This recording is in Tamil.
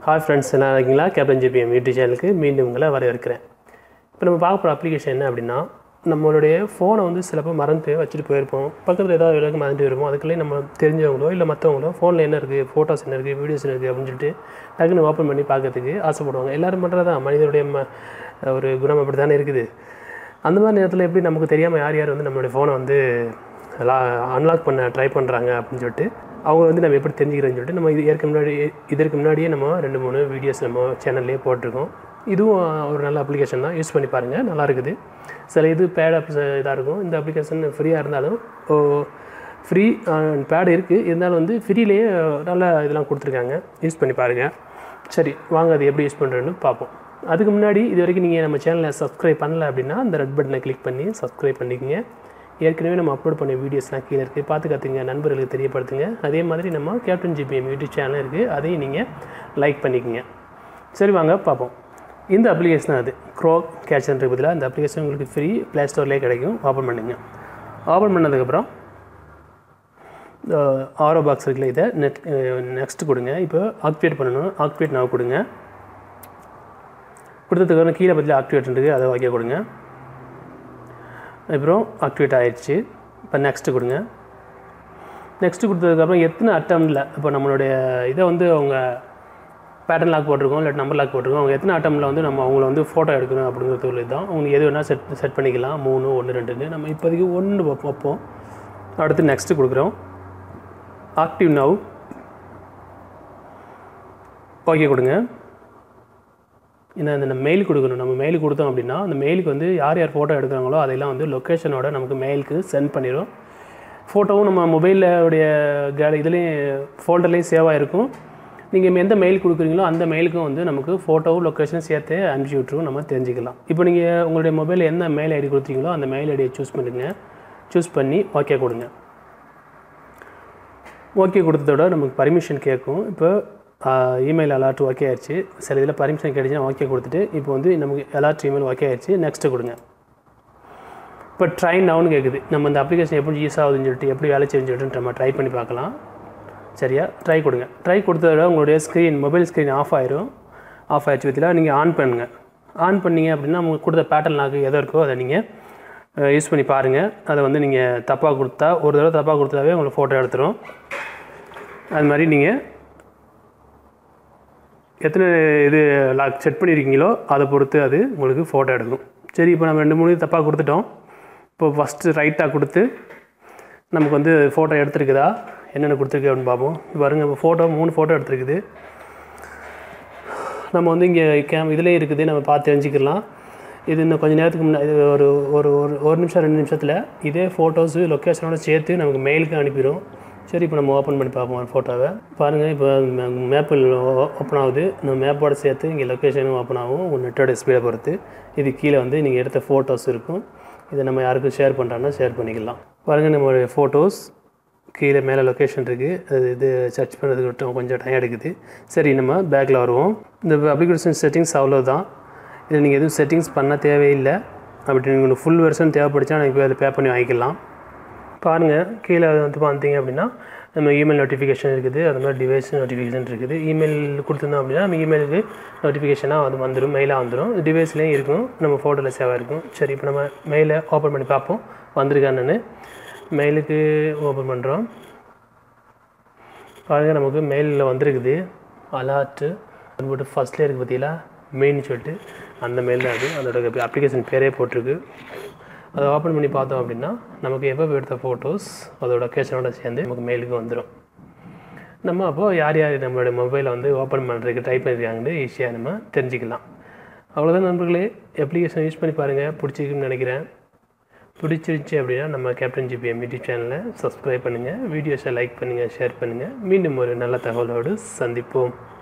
ஹாய் ஃப்ரெண்ட்ஸ் என்ன இருக்கீங்களா கேப்டன் ஜிபிஎம் யூடியூப் சேனலுக்கு மீண்டும் உங்களை வரவேற்கிறேன் இப்போ நம்ம பார்க்க போகிற அப்ளிகேஷன் என்ன அப்படின்னா நம்மளுடைய ஃபோனை வந்து சிலப்போ மறந்து வச்சுட்டு போயிருப்போம் பக்கத்தில் ஏதாவது விலக்கு மறந்துட்டு போயிருப்போம் அதுக்குள்ளே நம்ம தெரிஞ்சவங்களோ இல்லை மற்றவங்களோ ஃபோனில் என்ன இருக்குது ஃபோட்டோஸ் என்ன இருக்குது வீடியோஸ் என்ன இருக்குது அப்படின்னு சொல்லிட்டு டக்குன்னு ஓப்பன் பண்ணி பார்க்கறதுக்கு ஆசைப்படுவாங்க எல்லோரும் பண்ணுறது தான் மனிதனுடைய ம ஒரு குணம் அப்படி தானே இருக்குது அந்த மாதிரி நேரத்தில் எப்படி நமக்கு தெரியாமல் யார் யார் வந்து நம்மளுடைய ஃபோனை வந்து அன்லாக் பண்ண ட்ரை பண்ணுறாங்க அப்படின்னு சொல்லிட்டு அவங்க வந்து நம்ம எப்படி தெரிஞ்சுக்கிறேன்னு சொல்லிட்டு நம்ம இது ஏற்க முன்னாடி இதற்கு முன்னாடியே நம்ம ரெண்டு மூணு வீடியோஸ் நம்ம சேனல்லே போட்டிருக்கோம் இதுவும் ஒரு நல்ல அப்ளிகேஷன் தான் யூஸ் பண்ணி பாருங்கள் நல்லா இருக்குது சில இது பேட் அப் இதாக இருக்கும் இந்த அப்ளிகேஷன் ஃப்ரீயாக இருந்தாலும் ஃப்ரீ பேட் இருக்குது இருந்தாலும் வந்து ஃப்ரீலேயே நல்ல இதெல்லாம் கொடுத்துருக்காங்க யூஸ் பண்ணி பாருங்கள் சரி வாங்க அது எப்படி யூஸ் பண்ணுறேன்னு பார்ப்போம் அதுக்கு முன்னாடி இது வரைக்கும் நீங்கள் நம்ம சேனலை சப்ஸ்கிரைப் பண்ணல அப்படின்னா அந்த ரெட் பட்டனை கிளிக் பண்ணி சப்ஸ்கிரைப் பண்ணிக்கங்க ஏற்கனவே நம்ம அப்லோட் பண்ண வீடியோஸ்லாம் கீழே இருக்குது பார்த்து கற்றுங்க நண்பர்களுக்கு தெரியப்படுத்துங்க அதே மாதிரி நம்ம கேப்டன் ஜிபிஎம் யூடியூப் சேனல் இருக்குது அதையும் நீங்கள் லைக் பண்ணிக்கோங்க சரி வாங்க பார்ப்போம் இந்த அப்ளிகேஷன் அது க்ரோ கேட்சருக்கு பதிலாக இந்த அப்ளிகேஷன் உங்களுக்கு ஃப்ரீ ப்ளே ஸ்டோர்லேயே கிடைக்கும் ஓப்பன் பண்ணுங்க ஓப்பன் பண்ணதுக்கப்புறம் ஆரோ பாக்ஸ் இருக்குல்ல இதை நெட் நெக்ஸ்ட் கொடுங்க இப்போ ஆக்டிவேட் பண்ணணும் ஆக்டிவேட் நான் கொடுங்க கொடுத்ததுக்கப்புறம் கீழே பதில் ஆக்டிவேட் இருக்குது அதை ஓகே கொடுங்க அப்புறம் ஆக்டிவேட் ஆயிடுச்சு இப்போ நெக்ஸ்ட்டு கொடுங்க நெக்ஸ்ட்டு கொடுத்ததுக்கப்புறம் எத்தனை அட்டம்ல இப்போ நம்மளுடைய இதை வந்து அவங்க பேட்டர்ன் லாக் போட்டிருக்கோம் இல்லை நம்பர் லாக் போட்டிருக்கோம் அவங்க எத்தனை அட்டமில் வந்து நம்ம அவங்கள வந்து ஃபோட்டோ எடுக்கணும் அப்படிங்கிறது ஒரு இதுதான் உங்களுக்கு எது வேணால் செட் செட் பண்ணிக்கலாம் மூணு ஒன்று ரெண்டுன்னு நம்ம இப்போதைக்கு ஒன்று வைப்போம் அடுத்து நெக்ஸ்ட்டு கொடுக்குறோம் ஆக்டிவ் நவ் ஓகே கொடுங்க ஏன்னா இந்த மெயில் கொடுக்கணும் நம்ம மெயில் கொடுத்தோம் அப்படின்னா அந்த மெயிலுக்கு வந்து யார் யார் ஃபோட்டோ எடுக்கிறாங்களோ அதெல்லாம் வந்து லொக்கேஷனோட நமக்கு மெயிலுக்கு சென்ட் பண்ணிடும் ஃபோட்டோவும் நம்ம மொபைலோடைய கேல இதுலேயும் ஃபோல்டர்லேயும் சேவ் ஆகிருக்கும் நீங்கள் எந்த மெயில் கொடுக்குறீங்களோ அந்த மெயிலுக்கும் வந்து நமக்கு ஃபோட்டோவும் லொக்கேஷன் சேர்த்து அனுப்பிச்சி விட்ருவோம் நம்ம தெரிஞ்சுக்கலாம் இப்போ நீங்கள் உங்களுடைய மொபைலில் என்ன மெயில் ஐடி கொடுத்தீங்களோ அந்த மெயில் ஐடியை சூஸ் பண்ணுங்க சூஸ் பண்ணி ஓகே கொடுங்க ஓகே கொடுத்ததோட நமக்கு பர்மிஷன் கேட்கும் இப்போ இமெயில் அலர்ட் ஓகே ஆயிடுச்சு சில இதில் பர்மிஷன் கிடைச்சுன்னா ஓகே கொடுத்துட்டு இப்போ வந்து நமக்கு அலர்ட் இமெயில் ஓகே ஆயிடுச்சு நெக்ஸ்ட்டு கொடுங்க இப்போ ட்ரை நவுன்னு கேட்குது நம்ம இந்த அப்ளிகேஷன் எப்படி யூஸ் ஆகுதுன்னு சொல்லிட்டு எப்படி வேலை செய்யுன்னு சொல்லிட்டு நம்ம ட்ரை பண்ணி பார்க்கலாம் சரியா ட்ரை கொடுங்க ட்ரை கொடுத்ததோட உங்களுடைய ஸ்க்ரீன் மொபைல் ஸ்க்ரீன் ஆஃப் ஆயிரும் ஆஃப் ஆயிடுச்சு பற்றியில் நீங்கள் ஆன் பண்ணுங்கள் ஆன் பண்ணீங்க அப்படின்னா உங்களுக்கு கொடுத்த பேட்டர்ன் லாக்கு எதோ இருக்கோ அதை நீங்கள் யூஸ் பண்ணி பாருங்கள் அதை வந்து நீங்கள் தப்பாக கொடுத்தா ஒரு தடவை தப்பாக கொடுத்தாவே உங்களுக்கு ஃபோட்டோ எடுத்துரும் அது மாதிரி நீங்கள் எத்தனை இது லாக் செட் பண்ணியிருக்கீங்களோ அதை பொறுத்து அது உங்களுக்கு ஃபோட்டோ எடுக்கும் சரி இப்போ நம்ம ரெண்டு மூணு தப்பாக கொடுத்துட்டோம் இப்போ ஃபஸ்ட்டு ரைட்டாக கொடுத்து நமக்கு வந்து ஃபோட்டோ எடுத்துருக்குதா என்னென்ன கொடுத்துருக்கு அப்படின்னு பார்ப்போம் பாருங்கள் இப்போ ஃபோட்டோ மூணு ஃபோட்டோ எடுத்துருக்குது நம்ம வந்து இங்கே கேம் இதிலே இருக்குது நம்ம பார்த்து தெரிஞ்சுக்கலாம் இது இன்னும் கொஞ்சம் நேரத்துக்கு முன்னாடி ஒரு ஒரு ஒரு ஒரு நிமிஷம் ரெண்டு நிமிஷத்தில் இதே ஃபோட்டோஸு லொக்கேஷனோட சேர்த்து நமக்கு மெயிலுக்கு அனுப்பிடும் சரி இப்போ நம்ம ஓப்பன் பண்ணி பார்ப்போம் அந்த ஃபோட்டோவை பாருங்கள் இப்போ மேப்பில் ஓப்பன் ஆகுது நம்ம மேப்போட சேர்த்து இங்கே லொக்கேஷனும் ஓப்பன் ஆகும் உங்கள் நெட்டோட ஸ்பீடை பொறுத்து இது கீழே வந்து நீங்கள் எடுத்த ஃபோட்டோஸ் இருக்கும் இதை நம்ம யாருக்கும் ஷேர் பண்ணுறாங்கன்னா ஷேர் பண்ணிக்கலாம் பாருங்கள் நம்மளுடைய ஃபோட்டோஸ் கீழே மேலே லொக்கேஷன் இருக்குது அது இது சர்ச் பண்ணுறதுக்கு விட்டோம் கொஞ்சம் டைம் எடுக்குது சரி நம்ம பேக்கில் வருவோம் இந்த அப்ளிகேஷன் செட்டிங்ஸ் அவ்வளோதான் இதில் நீங்கள் எதுவும் செட்டிங்ஸ் பண்ண தேவையில்லை அப்படி உங்களுக்கு ஃபுல் வெர்ஷன் தேவைப்படுச்சா நீங்கள் அதில் பே பண்ணி வாங்கிக்கலாம் பாருங்கள் கீழே வந்து பார்த்தீங்க அப்படின்னா நம்ம இமெயில் நோட்டிஃபிகேஷன் இருக்குது அது மாதிரி டிவைஸ் நோட்டிஃபிகேஷன் இருக்குது இமெயில் கொடுத்துருந்தோம் அப்படின்னா நம்ம இமெயிலுக்கு நோட்டிஃபிகேஷனாக அது வந்துடும் மெயிலாக வந்துடும் டிவைஸ்லேயும் இருக்கும் நம்ம ஃபோட்டோவில் சேவாக இருக்கும் சரி இப்போ நம்ம மெயிலை ஓப்பன் பண்ணி பார்ப்போம் வந்திருக்கான்னு மெயிலுக்கு ஓப்பன் பண்ணுறோம் பாருங்கள் நமக்கு மெயிலில் வந்திருக்குது அலார்ட்டு அது மட்டும் ஃபஸ்ட்லேயே இருக்குது பார்த்தீங்களா மெயின் சொல்லிட்டு அந்த மெயில் தான் அது அதோட அப்ளிகேஷன் பேரே போட்டிருக்கு அதை ஓப்பன் பண்ணி பார்த்தோம் அப்படின்னா நமக்கு எப்போ எடுத்த ஃபோட்டோஸ் அதோட லொக்கேஷனோட சேர்ந்து நமக்கு மெயிலுக்கு வந்துடும் நம்ம அப்போது யார் யார் நம்மளோட மொபைலை வந்து ஓப்பன் பண்ணுறதுக்கு ட்ரை பண்ணியிருக்காங்கன்னு ஈஸியாக நம்ம தெரிஞ்சுக்கலாம் அவ்வளோதான் நண்பர்களே அப்ளிகேஷன் யூஸ் பண்ணி பாருங்கள் பிடிச்சிருக்குன்னு நினைக்கிறேன் பிடிச்சிருச்சு அப்படின்னா நம்ம கேப்டன் ஜிபிஎம் யூடியூப் சேனலை சப்ஸ்கிரைப் பண்ணுங்கள் வீடியோஸை லைக் பண்ணுங்கள் ஷேர் பண்ணுங்கள் மீண்டும் ஒரு நல்ல தகவலோடு சந்திப்போம்